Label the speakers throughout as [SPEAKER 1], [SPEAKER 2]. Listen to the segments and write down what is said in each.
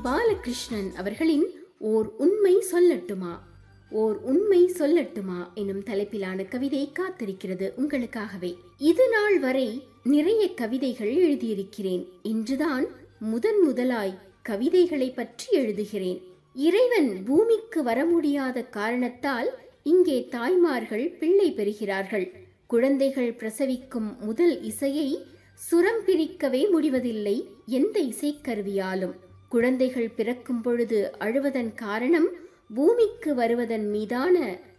[SPEAKER 1] பாலகிருஷ்ணன் அவர்களின் ஓர் உண்மை சொல்லட்டுமா ஓர் உண்மை சொல்லட்டுமா எனும் தலைப்பிலான கவிதை காத்திருக்கிறது உங்களுக்காகவே இது நாள் வரை நிறைய கவிதைகள் எழுதியிருக்கிறேன் இன்றுதான் முதன் முதலாய் கவிதைகளை பற்றி எழுதுகிறேன் இறைவன் பூமிக்கு வர முடியாத காரணத்தால் இங்கே தாய்மார்கள் பிள்ளை பெறுகிறார்கள் குழந்தைகள் பிரசவிக்கும் முதல் இசையை சுரம் பிரிக்கவே முடிவதில்லை எந்த இசைக்கருவியாலும் குழந்தைகள் பிறக்கும் பொழுது அழுவதன் காரணம் பூமிக்கு வருவதன் மீதான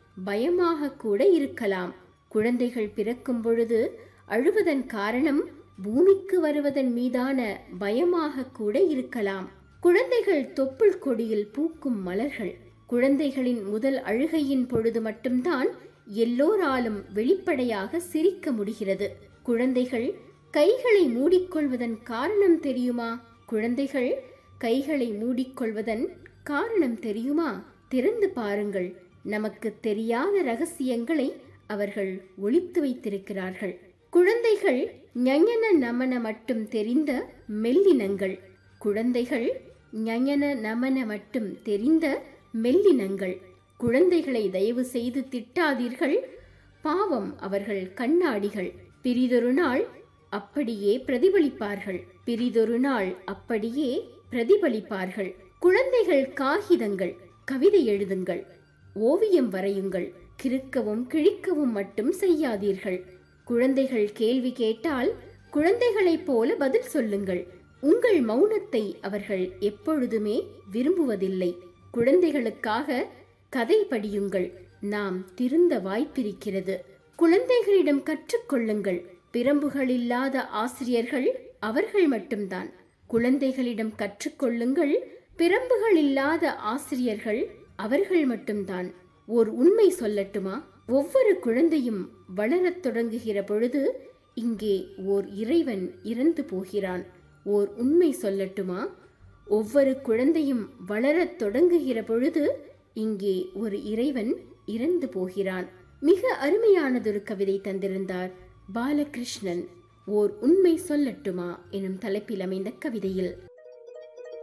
[SPEAKER 1] பயமாக கூட இருக்கலாம் குழந்தைகள் பிறக்கும் பொழுது அழுவதன் காரணம் பூமிக்கு வருவதன் மீதான பயமாக கூட இருக்கலாம் குழந்தைகள் தொப்புள் கொடியில் பூக்கும் மலர்கள் குழந்தைகளின் முதல் அழுகையின் பொழுது மட்டும்தான் எல்லோராலும் வெளிப்படையாக சிரிக்க முடிகிறது குழந்தைகள் கைகளை மூடிக்கொள்வதன் காரணம் தெரியுமா குழந்தைகள் கைகளை மூடிக்கொள்வதன் காரணம் தெரியுமா திறந்து பாருங்கள் நமக்கு தெரியாத ரகசியங்களை அவர்கள் ஒளித்து வைத்திருக்கிறார்கள் குழந்தைகள் ஞஞன நமன மட்டும் தெரிந்த மெல்லினங்கள் குழந்தைகள் ஞஞன நமன மட்டும் தெரிந்த மெல்லினங்கள் குழந்தைகளை தயவு செய்து திட்டாதீர்கள் பாவம் அவர்கள் கண்ணாடிகள் பிரிதொரு நாள் அப்படியே பிரதிபலிப்பார்கள் பிரிதொரு நாள் அப்படியே பிரதிபலிப்பார்கள் குழந்தைகள் காகிதங்கள் கவிதை எழுதுங்கள் ஓவியம் வரையுங்கள் கிறுக்கவும் கிழிக்கவும் மட்டும் செய்யாதீர்கள் குழந்தைகள் கேள்வி கேட்டால் குழந்தைகளைப் போல பதில் சொல்லுங்கள் உங்கள் மௌனத்தை அவர்கள் எப்பொழுதுமே விரும்புவதில்லை குழந்தைகளுக்காக கதை படியுங்கள் நாம் திருந்த வாய்ப்பிருக்கிறது குழந்தைகளிடம் கற்றுக்கொள்ளுங்கள் பிரம்புகள் இல்லாத ஆசிரியர்கள் அவர்கள் மட்டும்தான் குழந்தைகளிடம் கற்றுக்கொள்ளுங்கள் பிரம்புகள் இல்லாத ஆசிரியர்கள் அவர்கள் மட்டும்தான் ஓர் உண்மை சொல்லட்டுமா ஒவ்வொரு குழந்தையும் வளரத் தொடங்குகிற பொழுது இங்கே ஓர் இறைவன் இறந்து போகிறான் ஓர் உண்மை சொல்லட்டுமா ஒவ்வொரு குழந்தையும் வளரத் தொடங்குகிற பொழுது இங்கே ஒரு இறைவன் இறந்து போகிறான் மிக அருமையானதொரு கவிதை தந்திருந்தார் பாலகிருஷ்ணன் ஓர் உண்மை சொல்லட்டுமா எனும் தலைப்பில் அமைந்த கவிதையில்